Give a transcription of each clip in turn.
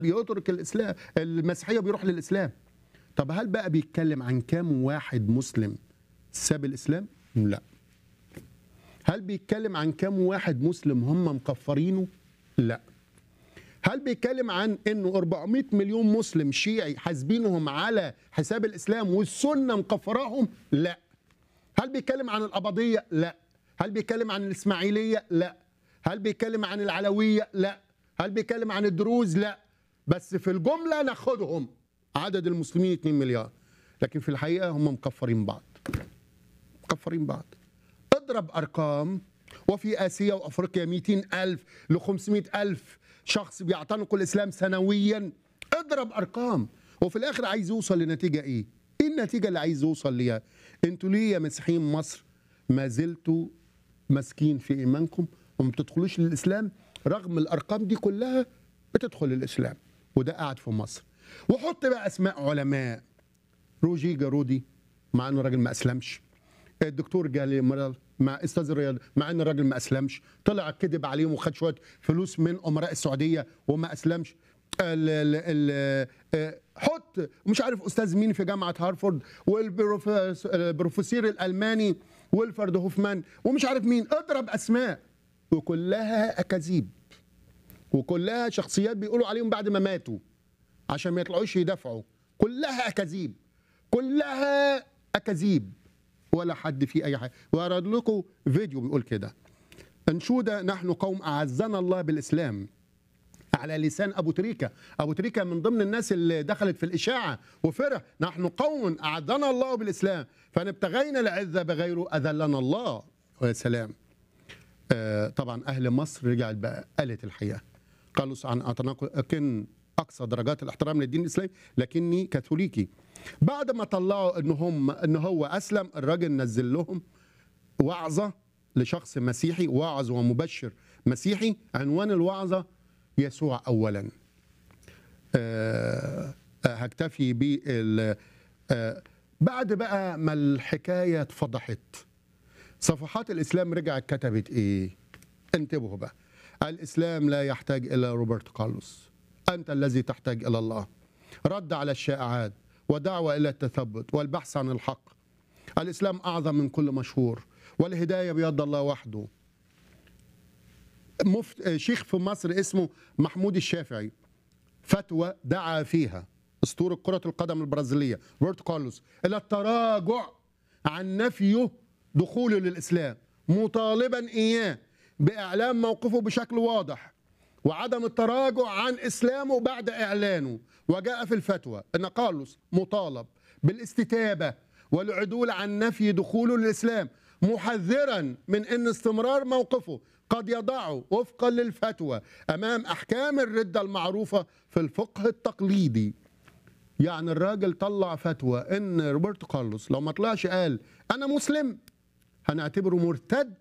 بيترك الاسلام المسيحيه بيروح للاسلام طب هل بقى بيتكلم عن كام واحد مسلم ساب الاسلام لا هل بيتكلم عن كام واحد مسلم هم مكفرينه لا هل بيتكلم عن انه 400 مليون مسلم شيعي حاسبينهم على حساب الاسلام والسنه مكفراهم لا هل بيتكلم عن القبضيه لا هل بيتكلم عن الاسماعيليه لا هل بيتكلم عن العلويه لا هل بيتكلم عن الدروز لا بس في الجمله ناخدهم عدد المسلمين 2 مليار لكن في الحقيقه هم مكفرين بعض مكفرين بعض اضرب ارقام وفي اسيا وافريقيا 200 الف ل 500 الف شخص بيعتنقوا الاسلام سنويا اضرب ارقام وفي الاخر عايز يوصل لنتيجه ايه ايه النتيجه اللي عايز يوصل ليها انتوا ليه يا مسيحيين مصر ما زلتوا ماسكين في ايمانكم وما بتدخلوش للاسلام رغم الارقام دي كلها بتدخل الاسلام وده قاعد في مصر وحط بقى اسماء علماء روجي جارودي مع انه راجل ما اسلمش الدكتور جالي مرال مع استاذ الرياض مع ان الراجل ما اسلمش طلع كذب عليهم وخد شويه فلوس من امراء السعوديه وما اسلمش ال ال ال حط مش عارف استاذ مين في جامعه هارفارد والبروفيسور الالماني ويلفرد هوفمان ومش عارف مين اضرب اسماء وكلها اكاذيب وكلها شخصيات بيقولوا عليهم بعد ما ماتوا عشان ما يطلعوش يدافعوا كلها اكاذيب كلها اكاذيب ولا حد فيه اي حاجه وارد لكم فيديو بيقول كده انشوده نحن قوم اعزنا الله بالاسلام على لسان ابو تريكه ابو تريكه من ضمن الناس اللي دخلت في الاشاعه وفرح نحن قوم اعزنا الله بالاسلام فان ابتغينا العزه بغيره اذلنا الله ويا سلام آه طبعا اهل مصر رجعت بقى قالت الحقيقه قالوا عن اعتناق اقصى درجات الاحترام للدين الاسلامي لكني كاثوليكي بعد ما طلعوا ان هم ان هو اسلم الراجل نزل لهم وعظه لشخص مسيحي واعظ ومبشر مسيحي عنوان الوعظه يسوع اولا أه هكتفي بال أه بعد بقى ما الحكايه اتفضحت صفحات الاسلام رجعت كتبت ايه انتبهوا بقى الاسلام لا يحتاج الى روبرت كارلوس انت الذي تحتاج الى الله رد على الشائعات ودعوه الى التثبت والبحث عن الحق الاسلام اعظم من كل مشهور والهدايه بيد الله وحده مفت... شيخ في مصر اسمه محمود الشافعي فتوى دعا فيها اسطوره كره القدم البرازيليه روبرت كارلوس الى التراجع عن نفيه دخوله للاسلام مطالبا اياه باعلام موقفه بشكل واضح وعدم التراجع عن اسلامه بعد اعلانه وجاء في الفتوى ان كارلوس مطالب بالاستتابه والعدول عن نفي دخوله للاسلام محذرا من ان استمرار موقفه قد يضعه وفقا للفتوى امام احكام الرده المعروفه في الفقه التقليدي يعني الراجل طلع فتوى ان روبرتو كارلوس لو ما طلعش قال انا مسلم هنعتبره مرتد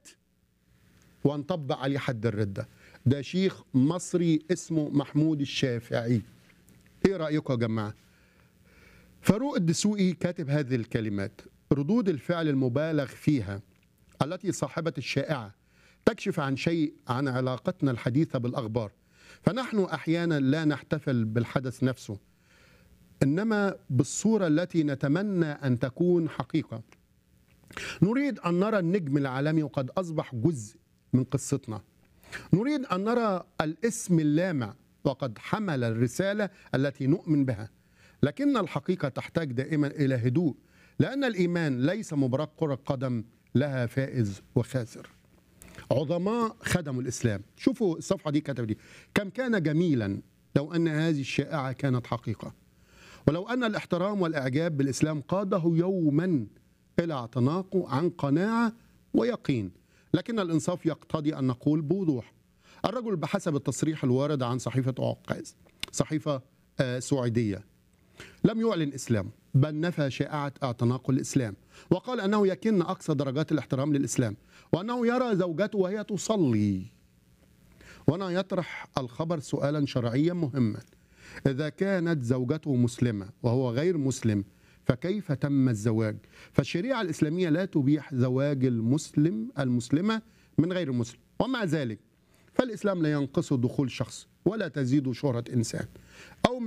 ونطبق عليه حد الرده ده شيخ مصري اسمه محمود الشافعي ايه رايكم يا جماعه فاروق الدسوقي كاتب هذه الكلمات ردود الفعل المبالغ فيها التي صاحبه الشائعه تكشف عن شيء عن علاقتنا الحديثه بالاخبار فنحن احيانا لا نحتفل بالحدث نفسه انما بالصوره التي نتمنى ان تكون حقيقه نريد ان نرى النجم العالمي وقد اصبح جزء من قصتنا نريد ان نرى الاسم اللامع وقد حمل الرساله التي نؤمن بها لكن الحقيقه تحتاج دائما الى هدوء لان الايمان ليس مباراه كره قدم لها فائز وخاسر عظماء خدموا الاسلام شوفوا الصفحه دي كتب دي كم كان جميلا لو ان هذه الشائعه كانت حقيقه ولو ان الاحترام والاعجاب بالاسلام قاده يوما الى اعتناقه عن قناعه ويقين لكن الانصاف يقتضي ان نقول بوضوح الرجل بحسب التصريح الوارد عن صحيفه عكاز صحيفه سعوديه لم يعلن اسلامه بل نفى شائعه اعتناقه الاسلام وقال انه يكن اقصى درجات الاحترام للاسلام وانه يرى زوجته وهي تصلي وهنا يطرح الخبر سؤالا شرعيا مهما اذا كانت زوجته مسلمه وهو غير مسلم فكيف تم الزواج فالشريعه الاسلاميه لا تبيح زواج المسلم المسلمه من غير المسلم ومع ذلك فالاسلام لا ينقص دخول شخص ولا تزيد شهره انسان او